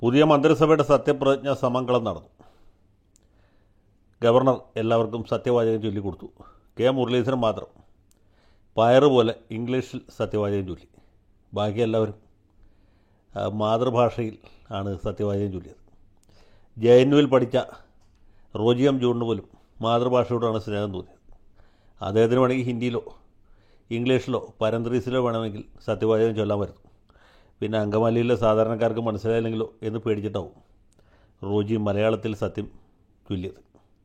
പുതിയ മന്ത്രിസഭയുടെ സത്യപ്രതിജ്ഞ സമങ്കളം നടന്നു ഗവർണർ എല്ലാവർക്കും സത്യവാചകം ചൊല്ലിക്കൊടുത്തു കെ മുരളീധരൻ മാത്രം പയറ് പോലെ ഇംഗ്ലീഷിൽ സത്യവാചകം ചൊല്ലി ബാക്കി എല്ലാവരും ആ, മാതൃഭാഷയിൽ ആണ് സത്യവാചകം ചൊല്ലിയത് ജെ എൻ യുവിൽ പഠിച്ച റോജിയം ജോണിന് പോലും മാതൃഭാഷയോടാണ് സ്നേഹം തോന്നിയത് അദ്ദേഹത്തിന് വേണമെങ്കിൽ ഹിന്ദിയിലോ ഇംഗ്ലീഷിലോ പരന്ത്രീസിലോ വേണമെങ്കിൽ സത്യവാചകം ചൊല്ലാൻ പറ്റും പിന്നെ അങ്കമാലിയിലെ സാധാരണക്കാർക്ക് മനസ്സിലായില്ലെങ്കിലോ എന്ന് പേടിച്ചിട്ടാവും റോജി മലയാളത്തിൽ സത്യം ചൊല്ലിയത്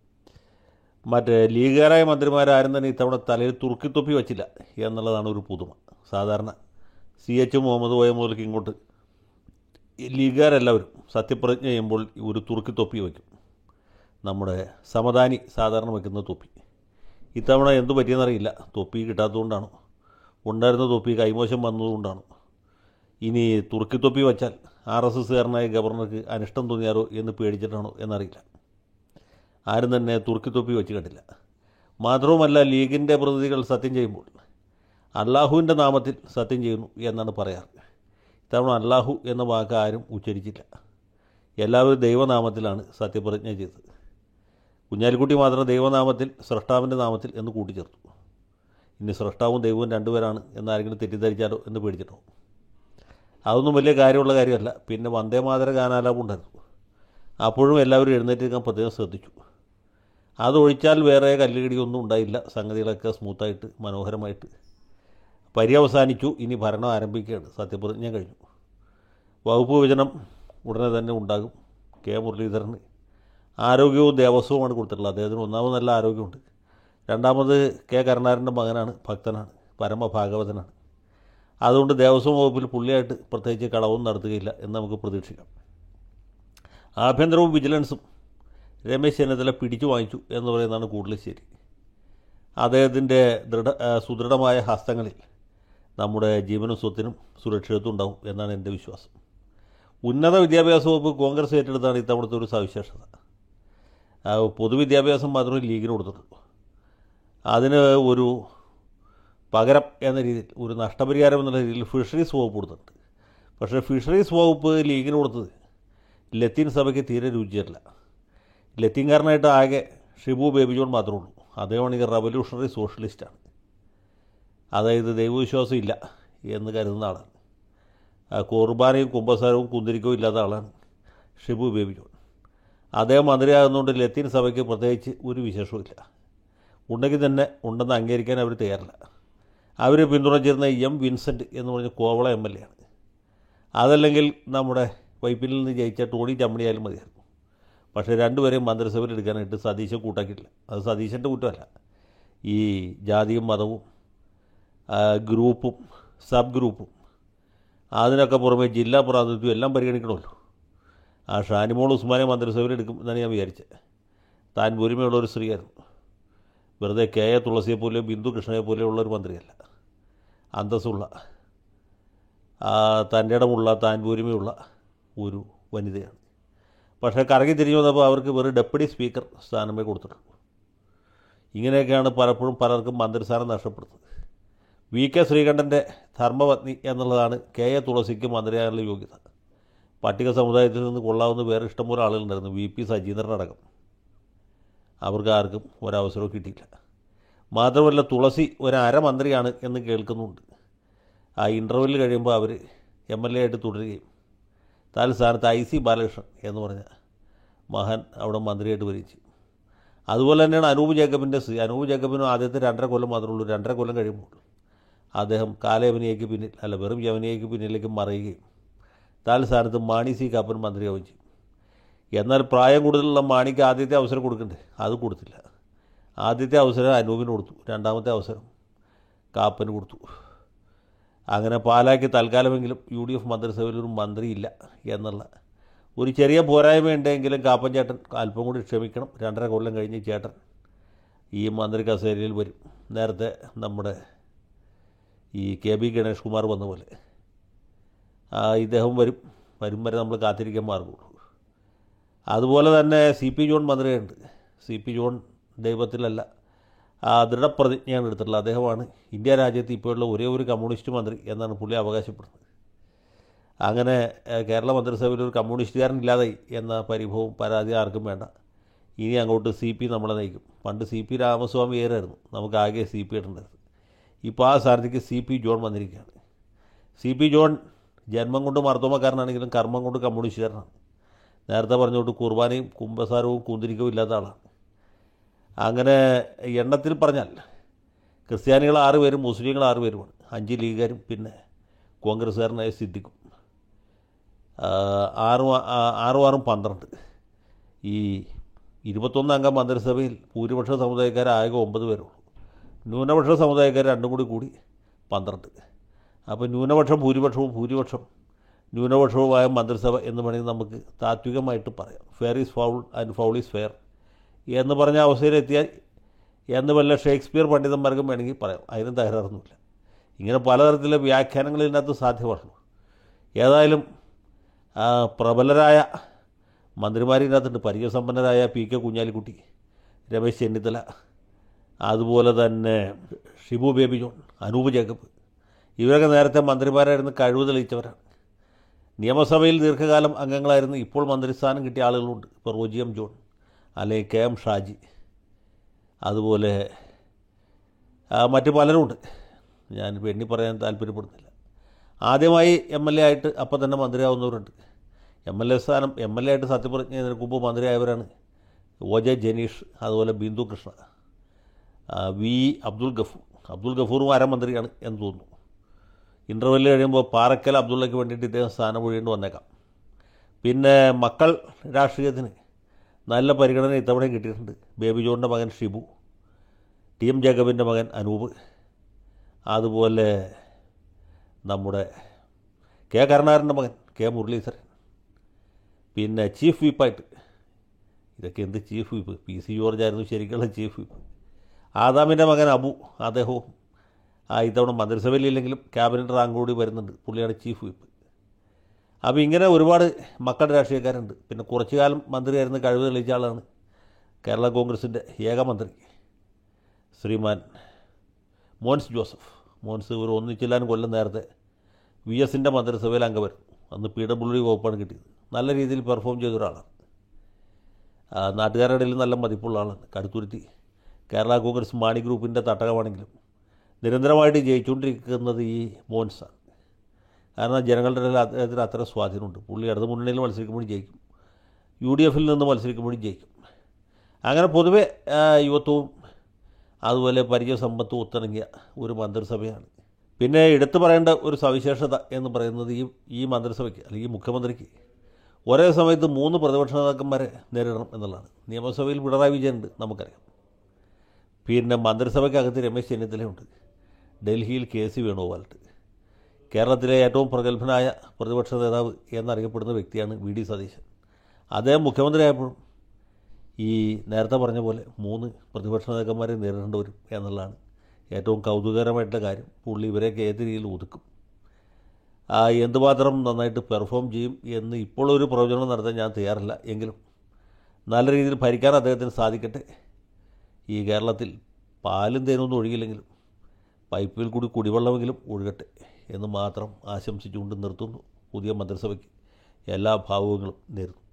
മറ്റേ ലീഗുകാരായ മന്ത്രിമാരാരും തന്നെ ഇത്തവണ തലയിൽ തുർക്കിത്തൊപ്പി വച്ചില്ല എന്നുള്ളതാണ് ഒരു പുതുമ സാധാരണ സി എച്ച് മുഹമ്മദ് കോയ മുതൽക്ക് ഇങ്ങോട്ട് ഈ ലീഗുകാരെല്ലാവരും സത്യപ്രതിജ്ഞ ചെയ്യുമ്പോൾ ഒരു തുർക്കിത്തൊപ്പി വയ്ക്കും നമ്മുടെ സമദാനി സാധാരണ വയ്ക്കുന്ന തൊപ്പി ഇത്തവണ എന്തു പറ്റിയെന്നറിയില്ല തൊപ്പി കിട്ടാത്തതുകൊണ്ടാണോ ഉണ്ടായിരുന്ന തൊപ്പി കൈമോശം വന്നതുകൊണ്ടാണോ ഇനി തുർക്കിത്തൊപ്പി വച്ചാൽ ആർ എസ് എസ്സുകാരനായ ഗവർണർക്ക് അനിഷ്ടം തോന്നിയാലോ എന്ന് പേടിച്ചിട്ടാണോ എന്നറിയില്ല ആരും തന്നെ തുർക്കിത്തൊപ്പി വെച്ച് കണ്ടില്ല മാത്രവുമല്ല ലീഗിൻ്റെ പ്രതിനിധികൾ സത്യം ചെയ്യുമ്പോൾ അള്ളാഹുവിൻ്റെ നാമത്തിൽ സത്യം ചെയ്യുന്നു എന്നാണ് പറയാറ് ഇത്തവണ അള്ളാഹു എന്ന വാക്ക് ആരും ഉച്ചരിച്ചില്ല എല്ലാവരും ദൈവനാമത്തിലാണ് സത്യപ്രതിജ്ഞ ചെയ്തത് കുഞ്ഞാലിക്കുട്ടി മാത്രം ദൈവനാമത്തിൽ സ്രഷ്ടാവിൻ്റെ നാമത്തിൽ എന്ന് കൂട്ടിച്ചേർത്തു ഇനി സ്രഷ്ടാവും ദൈവവും രണ്ടുപേരാണ് എന്നാരെങ്കിലും തെറ്റിദ്ധരിച്ചാലോ എന്ന് പേടിച്ചിട്ടോ അതൊന്നും വലിയ കാര്യമുള്ള കാര്യമല്ല പിന്നെ വന്ദേമാതര ഗാനാലാപം ഉണ്ടായിരുന്നു അപ്പോഴും എല്ലാവരും എഴുന്നേറ്റ് നിൽക്കാൻ പ്രത്യേകം ശ്രദ്ധിച്ചു അതൊഴിച്ചാൽ വേറെ കല്ലുകടിയൊന്നും ഉണ്ടായില്ല സംഗതികളൊക്കെ സ്മൂത്തായിട്ട് മനോഹരമായിട്ട് പര്യവസാനിച്ചു ഇനി ഭരണം ആരംഭിക്കുകയാണ് സത്യപ്രതിജ്ഞ കഴിഞ്ഞു വകുപ്പ് വിഭജനം ഉടനെ തന്നെ ഉണ്ടാകും കെ മുരളീധരന് ആരോഗ്യവും ദേവസ്വവുമാണ് കൊടുത്തിട്ടുള്ളത് അദ്ദേഹത്തിന് ഒന്നാമത് നല്ല ആരോഗ്യമുണ്ട് രണ്ടാമത് കെ കരുണാകരൻ്റെ മകനാണ് ഭക്തനാണ് പരമഭാഗവതനാണ് അതുകൊണ്ട് ദേവസ്വം വകുപ്പിൽ പുള്ളിയായിട്ട് പ്രത്യേകിച്ച് കളവും നടത്തുകയില്ല എന്ന് നമുക്ക് പ്രതീക്ഷിക്കാം ആഭ്യന്തരവും വിജിലൻസും രമേശ് ചെന്നിത്തല പിടിച്ചു വാങ്ങിച്ചു എന്ന് പറയുന്നതാണ് കൂടുതൽ ശരി അദ്ദേഹത്തിൻ്റെ ദൃഢ ആ, സുദൃഢമായ ഹസ്തങ്ങളിൽ നമ്മുടെ ജീവനും സ്വത്തിനും സുരക്ഷിതത്വം ഉണ്ടാവും എന്നാണ് എൻ്റെ വിശ്വാസം ഉന്നത വിദ്യാഭ്യാസ വകുപ്പ് കോൺഗ്രസ് ഏറ്റെടുത്താണ് ഇത്തവണത്തെ ഒരു സവിശേഷത ആ, പൊതുവിദ്യാഭ്യാസം മാത്രമേ ലീഗിന് കൊടുത്തിട്ടുള്ളൂ അതിന് ഒരു പകരം എന്ന രീതിയിൽ ഒരു നഷ്ടപരിഹാരം എന്നുള്ള രീതിയിൽ ഫിഷറീസ് വകുപ്പ് കൊടുത്തിട്ടുണ്ട് പക്ഷേ ഫിഷറീസ് വകുപ്പ് ലീഗിന് കൊടുത്തത് ലത്തീൻ സഭയ്ക്ക് തീരെ രുചിയല്ല ലത്തീൻകാരനായിട്ട് ആകെ ഷിബു ബേബി ജോൺ മാത്രമേ ഉള്ളൂ അദ്ദേഹമാണെങ്കിൽ റവല്യൂഷണറി സോഷ്യലിസ്റ്റാണ് അതായത് ദൈവവിശ്വാസം ഇല്ല എന്ന് കരുതുന്ന ആളാണ് ആ കുർബാനയും കുംഭസാരവും കുന്തിരിക്കവും ഇല്ലാത്ത ആളാണ് ഷിബു ബേബി ജോൺ അദ്ദേഹം മന്ത്രിയാകുന്നതുകൊണ്ട് ലത്തീൻ സഭയ്ക്ക് പ്രത്യേകിച്ച് ഒരു വിശേഷവും ഇല്ല ഉണ്ടെങ്കിൽ തന്നെ ഉണ്ടെന്ന് അംഗീകരിക്കാൻ അവർ തയ്യാറില്ല അവർ പിന്തുണച്ചിരുന്ന എം വിൻസെൻ്റ് എന്ന് പറഞ്ഞ കോവള എം എൽ എ ആണ് അതല്ലെങ്കിൽ നമ്മുടെ വൈപ്പിനിൽ നിന്ന് ജയിച്ച ടോണി ചമ്മണിയായാലും മതിയായിരുന്നു പക്ഷേ രണ്ടുപേരെയും മന്ത്രിസഭയിൽ എടുക്കാനായിട്ട് സതീശൻ കൂട്ടാക്കിയിട്ടില്ല അത് സതീശൻ്റെ കുറ്റമല്ല ഈ ജാതിയും മതവും ആ, ഗ്രൂപ്പും സബ് ഗ്രൂപ്പും അതിനൊക്കെ പുറമെ ജില്ലാ പ്രാതിനിധ്യം എല്ലാം പരിഗണിക്കണമല്ലോ ആ ഷാനിമോൾ ഉസ്മാനെ മന്ത്രിസഭയിൽ എടുക്കും എന്നാണ് ഞാൻ വിചാരിച്ചത് താൻ ഒരുമയുള്ള ഒരു സ്ത്രീയായിരുന്നു വെറുതെ കെ എ തുളസിയെ പോലെ ബിന്ദു കൃഷ്ണയെ പോലെയുള്ള ഒരു മന്ത്രിയല്ല അന്തസ്സുള്ള ആ, തൻ്റെ ഇടമുള്ള താൻ പോരുമയുള്ള ഒരു വനിതയാണ് പക്ഷേ കറങ്ങി തിരിഞ്ഞു വന്നപ്പോൾ അവർക്ക് വെറും ഡെപ്യൂട്ടി സ്പീക്കർ സ്ഥാനമേ കൊടുത്തിട്ടുള്ളൂ ഇങ്ങനെയൊക്കെയാണ് പലപ്പോഴും പലർക്കും മന്ത്രിസ്ഥാനം നഷ്ടപ്പെടുന്നത് വി കെ ശ്രീകണ്ഠൻ്റെ ധർമ്മപത്നി എന്നുള്ളതാണ് കെ എ തുളസിക്ക് മന്ത്രിയാകാനുള്ള യോഗ്യത പട്ടിക സമുദായത്തിൽ നിന്ന് കൊള്ളാവുന്ന വേറെ ഇഷ്ടംപോലെ ആളുകളുണ്ടായിരുന്നു വി പി സജീന്ദ്രനടക്കം അവർക്ക് ആർക്കും ഒരവസരവും കിട്ടിയില്ല മാത്രമല്ല തുളസി ഒരു അരമന്ത്രിയാണ് എന്ന് കേൾക്കുന്നുണ്ട് ആ ഇൻ്റർവെല്ലിൽ കഴിയുമ്പോൾ അവർ എം എൽ എ ആയിട്ട് തുടരുകയും തലസ്ഥാനത്ത് ഐ സി ബാലകൃഷ്ണൻ എന്ന് പറഞ്ഞ മഹാൻ അവിടെ മന്ത്രിയായിട്ട് വരികയും ചെയ്യും അതുപോലെ തന്നെയാണ് അനൂപ് ജേക്കബിൻ്റെ സ്ഥിതി അനൂപ് ജേക്കബിനും ആദ്യത്തെ രണ്ടര കൊല്ലം മാത്രമേ ഉള്ളൂ രണ്ടര കൊല്ലം കഴിയുമ്പോൾ അദ്ദേഹം കാലയവനിയയ്ക്ക് പിന്നിൽ അല്ല വെറും യവനിയയ്ക്ക് പിന്നിലേക്ക് മറയുകയും തലസ്ഥാനത്ത് മാണി സി കാപ്പൻ മന്ത്രിയാവുകയും ചെയ്യും എന്നാൽ പ്രായം കൂടുതലുള്ള മാണിക്ക് ആദ്യത്തെ അവസരം കൊടുക്കണ്ടേ അത് കൊടുത്തില്ല ആദ്യത്തെ അവസരം അനൂപിന് കൊടുത്തു രണ്ടാമത്തെ അവസരം കാപ്പന് കൊടുത്തു അങ്ങനെ പാലാക്ക് തൽക്കാലമെങ്കിലും യു ഡി എഫ് മന്ത്രിസഭയിൽ ഒരു മന്ത്രിയില്ല എന്നുള്ള ഒരു ചെറിയ പോരായ്മ ഉണ്ടെങ്കിലും കാപ്പൻ ചേട്ടൻ അല്പം കൂടി ക്ഷമിക്കണം രണ്ടര കൊല്ലം കഴിഞ്ഞ് ചേട്ടൻ ഈ മന്ത്രി കസേരയിൽ വരും നേരത്തെ നമ്മുടെ ഈ കെ ബി ഗണേഷ് കുമാർ വന്ന പോലെ ആ, ഇദ്ദേഹം വരും വരും വരെ നമ്മൾ കാത്തിരിക്കാൻ മാർഗമുള്ളൂ അതുപോലെ തന്നെ സി പി ജോൺ മന്ത്രിയുണ്ട് സി പി ജോൺ ദൈവത്തിലല്ല ആ ദൃഢപ്രതിജ്ഞയാണ് എടുത്തിട്ടുള്ളത് അദ്ദേഹമാണ് ഇന്ത്യ രാജ്യത്ത് ഇപ്പോഴുള്ള ഒരേ ഒരു കമ്മ്യൂണിസ്റ്റ് മന്ത്രി എന്നാണ് പുള്ളി അവകാശപ്പെടുന്നത് അങ്ങനെ ഏഹ്, കേരള മന്ത്രിസഭയിൽ ഒരു കമ്മ്യൂണിസ്റ്റുകാരൻ ഇല്ലാതായി എന്ന പരിഭവവും പരാതി ആർക്കും വേണ്ട ഇനി അങ്ങോട്ട് സി പി നമ്മളെ നയിക്കും പണ്ട് സി പി രാമസ്വാമി ഏരായിരുന്നു നമുക്ക് ആകെ സി പി ഇടേണ്ടത് ഇപ്പോൾ ആ സ്ഥാനത്തേക്ക് സി പി ജോൺ വന്നിരിക്കുകയാണ് സി പി ജോൺ ജന്മം കൊണ്ട് മർദ്ദമക്കാരനാണെങ്കിലും കർമ്മം കൊണ്ട് കമ്മ്യൂണിസ്റ്റുകാരനാണ് നേരത്തെ പറഞ്ഞുകൊണ്ട് കുർബാനയും കുംഭസാരവും കൂന്തിരിക്കവും ഇല്ലാത്ത ആളാണ് അങ്ങനെ എണ്ണത്തിൽ പറഞ്ഞാൽ ക്രിസ്ത്യാനികൾ ആറ് പേരും മുസ്ലിങ്ങൾ ആറ് പേരുമാണ് അഞ്ച് ലീഗുകാരും പിന്നെ കോൺഗ്രസ്സുകാരനായ സിദ്ദിഖും ആ, ആറും ആ- ആറും ആറും പന്ത്രണ്ട് ഈ ഇരുപത്തൊന്ന് അംഗ മന്ത്രിസഭയിൽ ഭൂരിപക്ഷ സമുദായക്കാർ ആകെ ഒമ്പത് പേരുള്ളൂ ന്യൂനപക്ഷ സമുദായക്കാർ രണ്ടും കൂടി കൂടി പന്ത്രണ്ട് അപ്പോൾ ന്യൂനപക്ഷം ഭൂരിപക്ഷവും ഭൂരിപക്ഷം ന്യൂനപക്ഷവുമായ മന്ത്രിസഭ എന്ന് വേണമെങ്കിൽ നമുക്ക് താത്വികമായിട്ട് പറയാം fair is foul and foul is fair എന്ന് പറഞ്ഞ അവസ്ഥയിലെത്തിയാൽ എന്ന് വല്ല ഷേക്സ്പിയർ പണ്ഡിതന്മാർക്കും വേണമെങ്കിൽ പറയാം അതിനും തകരാറൊന്നുമില്ല ഇങ്ങനെ പലതരത്തിലെ വ്യാഖ്യാനങ്ങൾ ഇതിനകത്ത് സാധ്യമാണ് ഏതായാലും ആ, പ്രബലരായ മന്ത്രിമാർ ഇതിനകത്തുണ്ട് പരിചയസമ്പന്നരായ പി കെ കുഞ്ഞാലിക്കുട്ടി രമേശ് ചെന്നിത്തല അതുപോലെ തന്നെ Shibu Baby John Anoop Jacob ഇവരൊക്കെ നേരത്തെ മന്ത്രിമാരായിരുന്നു കഴിവ് തെളിയിച്ചവരാണ് നിയമസഭയിൽ ദീർഘകാലം അംഗങ്ങളായിരുന്നു ഇപ്പോൾ മന്ത്രിസ്ഥാനം കിട്ടിയ ആളുകളുണ്ട് ഇപ്പോൾ റോജി എം ജോൺ അല്ലെങ്കിൽ കെ എം ഷാജി അതുപോലെ ആ, മറ്റ് പലരുമുണ്ട് ഞാൻ എണ്ണി പറയാൻ താല്പര്യപ്പെടുന്നില്ല ആദ്യമായി എം എൽ എ ആയിട്ട് അപ്പം തന്നെ മന്ത്രിയാവുന്നവരുണ്ട് എം എൽ എ സ്ഥാനം എം എൽ എ ആയിട്ട് സത്യപ്രതിജ്ഞ ചെയ്തതിന് മുമ്പ് മന്ത്രിയായവരാണ് ഒ ജെ ജനീഷ് അതുപോലെ ബിന്ദു കൃഷ്ണ ആ, വി അബ്ദുൽ ഗഫൂർ അബ്ദുൽ ഗഫൂറും അരമന്ത്രിയാണ് എന്ന് തോന്നുന്നു ഇൻ്റർവെല്ല് കഴിയുമ്പോൾ പാറക്കൽ അബ്ദുള്ളയ്ക്ക് വേണ്ടിയിട്ട് ഇദ്ദേഹം സ്ഥാനം ഒഴിയേണ്ടി വന്നേക്കാം പിന്നെ മക്കൾ രാഷ്ട്രീയത്തിന് നല്ല പരിഗണന ഇത്തവണയും കിട്ടിയിട്ടുണ്ട് ബേബി ജോണിൻ്റെ മകൻ ഷിബു ടി എം ജേക്കബിൻ്റെ മകൻ അനൂപ് അതുപോലെ നമ്മുടെ കെ കരുണാകരൻ്റെ മകൻ കെ മുരളീധരൻ പിന്നെ ചീഫ് വിപ്പായിട്ട് ഇതൊക്കെ എന്ത് chief whip P C George ആയിരുന്നു ശരിക്കുള്ള ചീഫ് വിപ്പ് ആദാമിൻ്റെ മകൻ അബു അദ്ദേഹവും ആ ഇത്തവണ മന്ത്രിസഭയിലില്ലെങ്കിലും ക്യാബിനറ്റ് റാങ്ക് കൂടി വരുന്നുണ്ട് പുള്ളിയാണ് ചീഫ് വിപ്പ് അപ്പോൾ ഇങ്ങനെ ഒരുപാട് മക്കളുടെ രാഷ്ട്രീയക്കാരുണ്ട് പിന്നെ കുറച്ചു കാലം മന്ത്രിയായിരുന്ന കഴിവ് തെളിയിച്ച ആളാണ് കേരള കോൺഗ്രസിൻ്റെ ഏക മന്ത്രി ശ്രീമാൻ മോൻസ് ജോസഫ് മോൻസ് ഒരു ഒന്നിച്ചില്ലാൻ കൊല്ലം നേരത്തെ വി എസിൻ്റെ മന്ത്രിസഭയിൽ അംഗമായിരുന്നു അന്ന് പി ഡബ്ല്യു ഡി വകുപ്പാണ് കിട്ടിയത് നല്ല രീതിയിൽ പെർഫോം ചെയ്ത ഒരാളാണ് ആ, നാട്ടുകാരുടെ ഇടയിൽ നല്ല മതിപ്പുള്ള ആളാണ് കടുത്തുരുത്തി കേരള കോൺഗ്രസ് മാണി ഗ്രൂപ്പിൻ്റെ തട്ടകമാണെങ്കിലും നിരന്തരമായിട്ട് ജയിച്ചുകൊണ്ടിരിക്കുന്നത് ഈ മോൻസാണ് കാരണം ജനങ്ങളുടെ ഇടയിൽ അദ്ദേഹത്തിന് അത്ര സ്വാധീനമുണ്ട് പുള്ളി ഇടത് മുന്നണിയിൽ മത്സരിക്കുമ്പോഴും ജയിക്കും യു ഡി എഫിൽ നിന്ന് മത്സരിക്കുമ്പോഴും ജയിക്കും അങ്ങനെ പൊതുവെ ആ, യുവത്വവും അതുപോലെ പരിചയസമ്പത്തും ഒത്തിണങ്ങിയ ഒരു മന്ത്രിസഭയാണ് പിന്നെ എടുത്തു പറയേണ്ട ഒരു സവിശേഷത എന്ന് പറയുന്നത് ഈ ഈ മന്ത്രിസഭയ്ക്ക് അല്ലെങ്കിൽ ഈ മുഖ്യമന്ത്രിക്ക് ഒരേ സമയത്ത് മൂന്ന് പ്രതിപക്ഷ നേതാക്കന്മാരെ നേരിടണം എന്നുള്ളതാണ് നിയമസഭയിൽ പിണറായി വിജയനുണ്ട് നമുക്കറിയാം പിന്നെ മന്ത്രിസഭയ്ക്കകത്ത് രമേശ് ചെന്നിത്തലയുണ്ട് ഡൽഹിയിൽ കെ സി വേണുഗോപാലുണ്ട് കേരളത്തിലെ ഏറ്റവും പ്രഗത്ഭനായ പ്രതിപക്ഷ നേതാവ് എന്നറിയപ്പെടുന്ന വ്യക്തിയാണ് വി ഡി സതീശൻ അദ്ദേഹം മുഖ്യമന്ത്രിയായപ്പോഴും ഈ നേരത്തെ പറഞ്ഞ പോലെ മൂന്ന് പ്രതിപക്ഷ നേതാക്കന്മാരെ നേരിടേണ്ടി വരും എന്നുള്ളതാണ് ഏറ്റവും കൗതുകകരമായിട്ടുള്ള കാര്യം പുള്ളി ഇവരെയൊക്കെ ഏത് രീതിയിൽ ഒതുക്കും ആ, എന്തുമാത്രം നന്നായിട്ട് പെർഫോം ചെയ്യും എന്ന് ഇപ്പോൾ ഒരു പ്രവചനം നടത്താൻ ഞാൻ തയ്യാറില്ല എങ്കിലും നല്ല രീതിയിൽ ഭരിക്കാൻ അദ്ദേഹത്തിന് സാധിക്കട്ടെ ഈ കേരളത്തിൽ പാലും തേനൊന്നും ഒഴുകില്ലെങ്കിലും പൈപ്പിൽ കൂടി കുടിവെള്ളമെങ്കിലും ഒഴുകട്ടെ എന്ന് മാത്രം ആശംസിച്ചുകൊണ്ട് നിർത്തുന്നു പുതിയ മന്ത്രിസഭയ്ക്ക് എല്ലാ ഭാവുകങ്ങളും നേരുന്നു